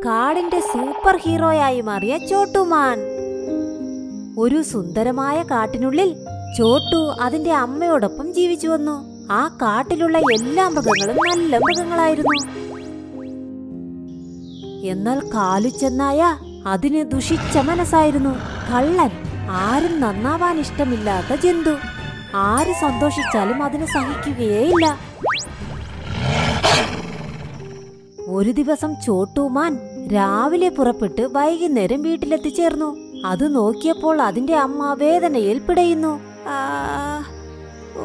കാടിന്റെ സൂപ്പർ ഹീറോയായി മാറിയ ചോട്ടുമാൻ ഒരു സുന്ദരമായ കാട്ടിനുള്ളിൽ ചോട്ടു അതിന്റെ അമ്മയോടൊപ്പം ജീവിച്ചു വന്നു ആ കാട്ടിലുള്ള എല്ലാ മൃഗങ്ങളും നല്ല മൃഗങ്ങളായിരുന്നു എന്നാൽ കാലുച്ചെന്നായ അതിന് ദുഷിച്ച മനസ്സായിരുന്നു കള്ളൻ ആരും നന്നാവാൻ ഇഷ്ടമില്ലാത്ത ജന്തു ആര് സന്തോഷിച്ചാലും അതിന് സഹിക്കുകയേയില്ല ഒരു ദിവസം ചോട്ടൂമാൻ രാവിലെ പുറപ്പെട്ട് വൈകുന്നേരം വീട്ടിലെത്തിച്ചേർന്നു അത് നോക്കിയപ്പോൾ അതിന്റെ അമ്മ വേദനയിൽ പിടയുന്നു ആ, ഓ,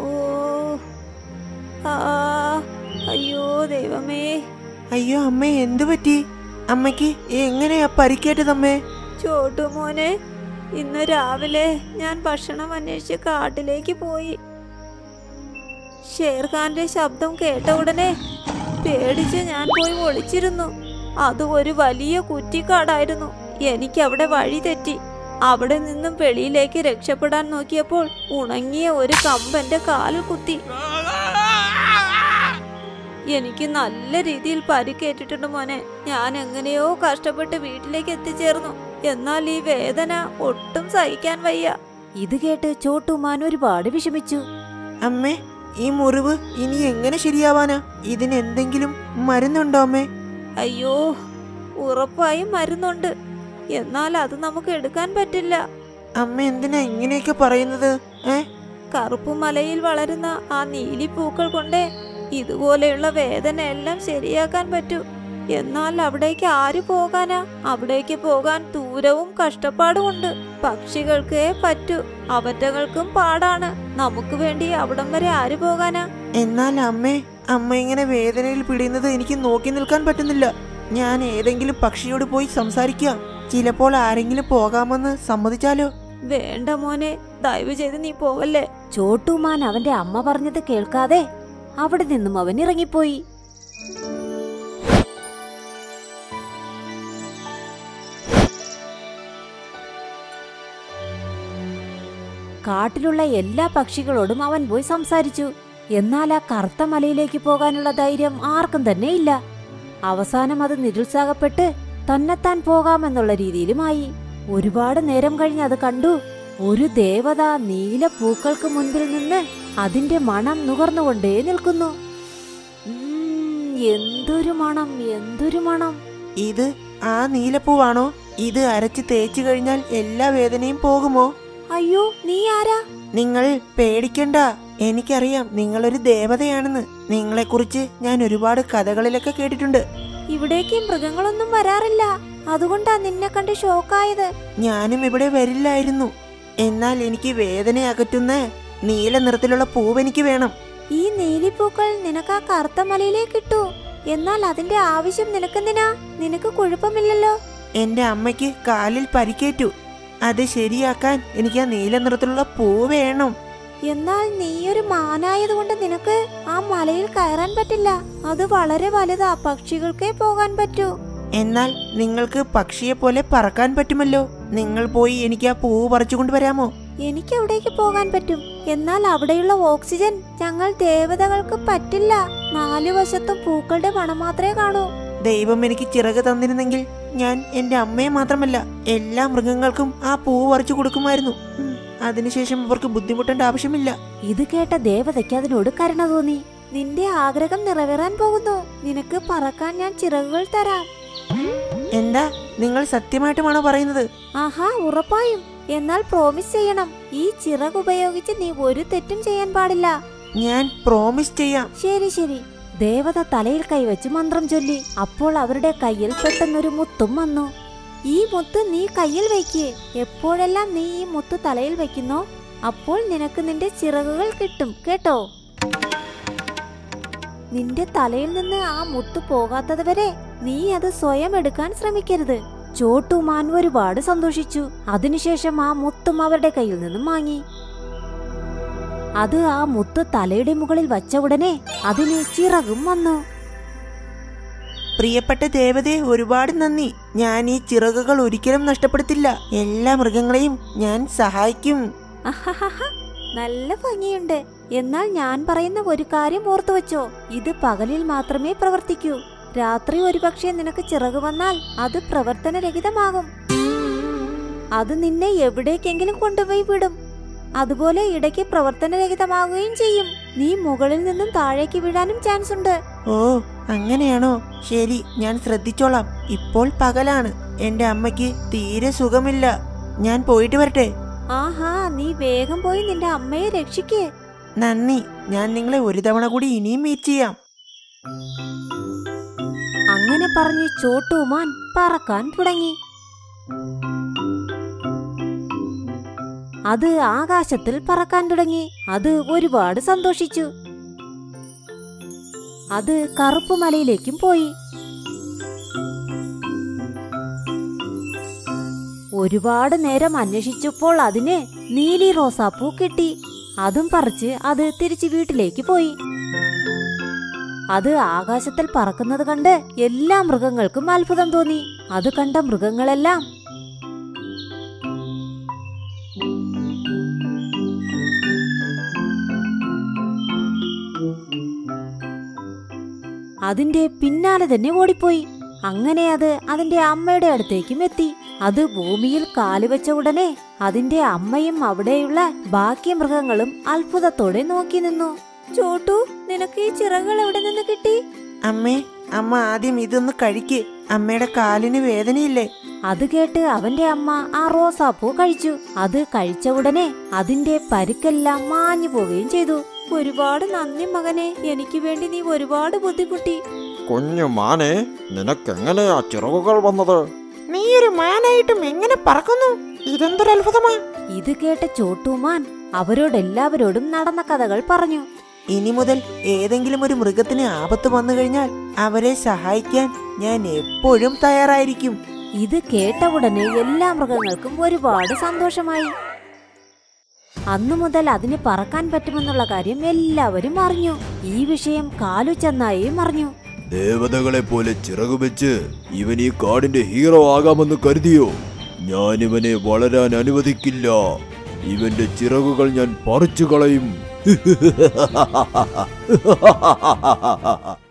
ആ, അയ്യോ ദൈവമേ അയ്യോ അമ്മേ എന്തു പറ്റി അമ്മയ്ക്ക് എങ്ങനെയാ പരിക്കേറ്റതമ്മേ ചോട്ടുമോനെ ഇന്ന് രാവിലെ ഞാൻ ഭക്ഷണം അന്വേഷിച്ച് കാട്ടിലേക്ക് പോയി ഷേർഖാന്റെ ശബ്ദം കേട്ട ഉടനെ പേടിച്ച് ഞാൻ പോയി ഒളിച്ചിരുന്നു അത് ഒരു വലിയ കുറ്റിക്കാടായിരുന്നു എനിക്ക് അവിടെ വഴി തെറ്റി അവിടെ നിന്നും വെളിയിലേക്ക് രക്ഷപ്പെടാൻ നോക്കിയപ്പോൾ ഉണങ്ങിയ ഒരു കമ്പന്റെ കാലിൽ കുത്തി എനിക്ക് നല്ല രീതിയിൽ പരിക്കേറ്റിട്ടുണ്ട് മോനെ ഞാൻ എങ്ങനെയോ കഷ്ടപ്പെട്ട് വീട്ടിലേക്ക് എത്തിച്ചേർന്നു എന്നാൽ ഈ വേദന ഒട്ടും സഹിക്കാൻ വയ്യ ഇത് കേട്ട് ചോട്ടുമാൻ ഒരുപാട് വിഷമിച്ചു അമ്മേ ഈ മുറിവ് ഇനി എങ്ങനെ ശരിയാവാനാ ഇതിന് എന്തെങ്കിലും മരുന്നുണ്ടോ അമ്മേ അയ്യോ ഉറപ്പായും മരുന്നുണ്ട് എന്നാൽ അത് നമുക്ക് എടുക്കാൻ പറ്റില്ല അമ്മ എന്തിനാ ഇങ്ങനെയൊക്കെ പറയുന്നത് ഏ കറുപ്പുമലയിൽ വളരുന്ന ആ നീലിപ്പൂക്കൾ കൊണ്ട് ഇതുപോലെയുള്ള വേദന എല്ലാം ശരിയാക്കാൻ പറ്റൂ എന്നാൽ അവിടേക്ക് ആര് പോകാനാ അവിടേക്ക് പോകാൻ ദൂരവും കഷ്ടപ്പാടുമുണ്ട് പക്ഷികൾക്കേ പറ്റൂ അവറ്റകൾക്കും പാടാണ് നമുക്ക് വേണ്ടി അവിടം വരെ ആര് പോകാനാ എന്നാൽ അമ്മേ അമ്മ ഇങ്ങനെ വേദനയിൽ പിടിയുന്നത് എനിക്ക് നോക്കി നിൽക്കാൻ പറ്റുന്നില്ല ഞാൻ ഏതെങ്കിലും പക്ഷിയോട് പോയി സംസാരിക്കാം ചിലപ്പോൾ ആരെങ്കിലും പോകാമെന്ന് സമ്മതിച്ചാലോ വേണ്ട മോനെ ദയവ് ചെയ്ത് നീ പോവല്ലേ ചോട്ടുമാൻ അവന്റെ അമ്മ പറഞ്ഞത് കേൾക്കാതെ അവിടെ നിന്നും അവൻ ഇറങ്ങിപ്പോയി കാട്ടിലുള്ള എല്ലാ പക്ഷികളോടും അവൻ പോയി സംസാരിച്ചു എന്നാൽ ആ കറുത്ത മലയിലേക്ക് പോകാനുള്ള ധൈര്യം ആർക്കും തന്നെ ഇല്ല അവസാനം അത് നിരുത്സാഹപ്പെട്ട് തന്നെത്താൻ പോകാമെന്നുള്ള രീതിയിലുമായി ഒരുപാട് നേരം കഴിഞ്ഞ് അത് കണ്ടു ഒരു ദേവത നീല പൂക്കൾക്ക് മുൻപിൽ നിന്ന് അതിന്റെ മണം നുകർന്നുകൊണ്ടേ നിൽക്കുന്നു ഉം, എന്തൊരു മണം എന്തൊരു മണം ഇത് ആ നീലപ്പൂവാണോ ഇത് അരച്ച് തേച്ചു കഴിഞ്ഞാൽ എല്ലാ വേദനയും പോകുമോ അയ്യോ നീ ആരാ നിങ്ങൾ പേടിക്കണ്ട എനിക്കറിയാം നിങ്ങളൊരു ദേവതയാണെന്ന് നിങ്ങളെക്കുറിച്ച് ഞാൻ ഒരുപാട് കഥകളിലൊക്കെ കേട്ടിട്ടുണ്ട് ഇവിടേക്ക് മൃഗങ്ങളൊന്നും വരാറില്ല അതുകൊണ്ടാ നിന്നെ കണ്ട് ഷോക്കായത് ഞാനും ഇവിടെ വരില്ലായിരുന്നു എന്നാൽ എനിക്ക് വേദന അകറ്റുന്ന നീല നിറത്തിലുള്ള പൂവ് എനിക്ക് വേണം ഈ നീലിപ്പൂക്കൾ നിനക്ക് ആ കറുത്ത മലയിലേക്ക് ഇട്ടു എന്നാൽ അതിന്റെ ആവശ്യം നിനക്കെന്തിനാ നിനക്ക് കുഴപ്പമില്ലല്ലോ എന്റെ അമ്മയ്ക്ക് കാലിൽ പരിക്കേറ്റു അത് ശരിയാക്കാൻ എനിക്ക് ആ നീല നിറത്തിലുള്ള പൂവ് വേണം എന്നാൽ നീയൊരു മാനായതുകൊണ്ട് നിനക്ക് ആ മലയിൽ കയറാൻ പറ്റില്ല അത് വളരെ വലുതാ പക്ഷികൾക്കേ പോകാൻ പറ്റൂ എന്നാൽ നിങ്ങൾക്ക് പക്ഷിയെ പോലെ പറക്കാൻ പറ്റുമല്ലോ നിങ്ങൾ പോയി എനിക്ക് ആ പൂവ് പറിച്ചു കൊണ്ടുവരാമോ എനിക്ക് അവിടേക്ക് പോകാൻ പറ്റും എന്നാൽ അവിടെയുള്ള ഓക്സിജൻ ഞങ്ങൾ ദേവതകൾക്ക് പറ്റില്ല നാലു വശത്തും പൂക്കളുടെ മണം മാത്രമേ കാണൂ ദൈവം എനിക്ക് ചിറക് തന്നിരുന്നെങ്കിൽ ഞാൻ എന്റെ അമ്മയെ മാത്രമല്ല എല്ലാ മൃഗങ്ങൾക്കും ആ പൂവ് പറിച്ചു കൊടുക്കുമായിരുന്നു ഉം, അതിനുശേഷം അവർക്ക് ബുദ്ധിമുട്ടേണ്ട ആവശ്യമില്ല ഇത് കേട്ട ദേവതയ്ക്ക് അതിനോട് കരുണ തോന്നി നിന്റെ ആഗ്രഹം നിറവേറാൻ പോകുന്നു നിനക്ക് പറക്കാൻ ഞാൻ ചിറകുകൾ തരാം എന്താ നിങ്ങൾ സത്യമായിട്ടുമാണോ പറയുന്നത് ആഹാ ഉറപ്പായും എന്നാൽ പ്രോമിസ് ചെയ്യണം ഈ ചിറക് ഉപയോഗിച്ച് നീ ഒരു തെറ്റും ചെയ്യാൻ പാടില്ല ഞാൻ പ്രോമിസ് ചെയ്യാം ശരി ശരി ദേവത തലയിൽ കൈവച്ച് മന്ത്രം ചൊല്ലി അപ്പോൾ അവരുടെ കയ്യിൽ പെട്ടെന്നൊരു മുത്തും വന്നു ഈ മുത്ത് നീ കയ്യിൽ വയ്ക്കേ എപ്പോഴെല്ലാം നീ ഈ മുത്ത് തലയിൽ വെക്കുന്നോ അപ്പോൾ നിനക്ക് നിന്റെ ചിറകുകൾ കിട്ടും കേട്ടോ നിന്റെ തലയിൽ നിന്ന് ആ മുത്ത് പോകാത്തത് വരെ നീ അത് സ്വയം എടുക്കാൻ ശ്രമിക്കരുത് ചോട്ടുമാൻ ഒരുപാട് സന്തോഷിച്ചു അതിനുശേഷം ആ മുത്തും അവരുടെ കയ്യിൽ നിന്നും വാങ്ങി അത് ആ മുത്ത് തലയുടെ മുകളിൽ വച്ച ഉടനെ അതിന് ചിറകും വന്നു പ്രിയപ്പെട്ട ദേവതയെ ഒരുപാട് നന്ദി ഞാൻ ഈ ചിറകുകൾ ഒരിക്കലും നഷ്ടപ്പെടുത്തില്ല എല്ലാ മൃഗങ്ങളെയും ഞാൻ സഹായിക്കും അഹഹഹ, നല്ല ഭംഗിയുണ്ട് എന്നാൽ ഞാൻ പറയുന്ന ഒരു കാര്യം ഓർത്തു വെച്ചോ ഇത് പകലിൽ മാത്രമേ പ്രവർത്തിക്കൂ രാത്രി ഒരുപക്ഷെ നിനക്ക് ചിറക് വന്നാൽ അത് പ്രവർത്തനരഹിതമാകും അത് നിന്നെ എവിടേക്കെങ്കിലും കൊണ്ടുപോയി വിടും അതുപോലെ ഇടയ്ക്ക് പ്രവർത്തനരഹിതമാകുകയും ചെയ്യും നീ മുകളിൽ നിന്നും താഴേക്ക് വീഴാനും ചാൻസ് ഉണ്ട് ഓ അങ്ങനെയാണോ ശരി ഞാൻ ശ്രദ്ധിച്ചോളാം ഇപ്പോൾ പകലാണ് എന്റെ അമ്മയ്ക്ക് തീരെ സുഖമില്ല ഞാൻ പോയിട്ട് വരട്ടെ ആഹാ നീ വേഗം പോയി നിന്റെ അമ്മയെ രക്ഷിക്കേ നന്ദി ഞാൻ നിങ്ങളെ ഒരു തവണ കൂടി ഇനിയും മീറ്റ് ചെയ്യാം അങ്ങനെ പറഞ്ഞ് ചോട്ടുമാൻ പറക്കാൻ തുടങ്ങി അത് ആകാശത്തിൽ പറക്കാൻ തുടങ്ങി അത് ഒരുപാട് സന്തോഷിച്ചു അത് കറുപ്പുമലയിലേക്കും പോയി ഒരുപാട് നേരം അന്വേഷിച്ചപ്പോൾ അതിന് നീലി റോസാപ്പൂ കിട്ടി അതും പറിച്ച് അത് തിരിച്ച് വീട്ടിലേക്ക് പോയി അത് ആകാശത്തിൽ പറക്കുന്നത് കണ്ട് എല്ലാ മൃഗങ്ങൾക്കും അത്ഭുതം തോന്നി അത് കണ്ട മൃഗങ്ങളെല്ലാം അതിന്റെ പിന്നാലെ തന്നെ ഓടിപ്പോയി അങ്ങനെ അത് അതിന്റെ അമ്മയുടെ അടുത്തേക്കും എത്തി അത് ഭൂമിയിൽ കാലുവെച്ച ഉടനെ അതിന്റെ അമ്മയും അവിടെയുള്ള ബാക്കി മൃഗങ്ങളും അത്ഭുതത്തോടെ നോക്കി നിന്നു ചോട്ടു നിനക്ക് ഈ ചിറകുകൾ എവിടെ നിന്ന് കിട്ടി അമ്മേ അമ്മ ആദ്യം ഇതൊന്ന് കഴിക്ക് അമ്മയുടെ കാലിന് വേദനയില്ലേ അത് കേട്ട് അവന്റെ അമ്മ ആ റോസാപ്പൂ കഴിച്ചു അത് കഴിച്ച ഉടനെ അതിന്റെ പരുക്കെല്ലാം മാഞ്ഞു പോവുകയും ചെയ്തു ഒരുപാട് നന്ദി മകനെ എനിക്ക് വേണ്ടി നീ ഒരുപാട് ബുദ്ധിമുട്ടി കുഞ്ഞു മാനെ നിനക്കെങ്ങനെയാ ചിറകുകൾ വന്നത് നീ ഒരു മാനായിട്ടും എങ്ങനെ പറക്കുന്നു ഇതെന്തൊരു അത്ഭുതമാ ഇത് കേട്ട ചോട്ടുമാൻ അവരോടെല്ലാവരോടും നടന്ന കഥകൾ പറഞ്ഞു ഇനി മുതൽ ഏതെങ്കിലും ഒരു മൃഗത്തിന് ആപത്ത് വന്നു കഴിഞ്ഞാൽ അവരെ സഹായിക്കാൻ ഞാൻ എപ്പോഴും തയ്യാറായിരിക്കും ഇത് കേട്ട ഉടനെ എല്ലാ മൃഗങ്ങൾക്കും ഒരുപാട് സന്തോഷമായി അന്നു മുതൽ അതിന് പറക്കാൻ പറ്റുമെന്നുള്ള കാര്യം എല്ലാവരും അറിഞ്ഞു ഈ വിഷയം കാലു ചെന്നായും അറിഞ്ഞു ദേവതകളെ പോലെ ചിറകു വെച്ച് ഇവൻ ഈ കാടിന്റെ ഹീറോ ആകാമെന്ന് കരുതിയോ ഞാൻ ഇവനെ വളരാൻ അനുവദിക്കില്ല ഇവന്റെ ചിറകുകൾ ഞാൻ പറിച്ചു കളയും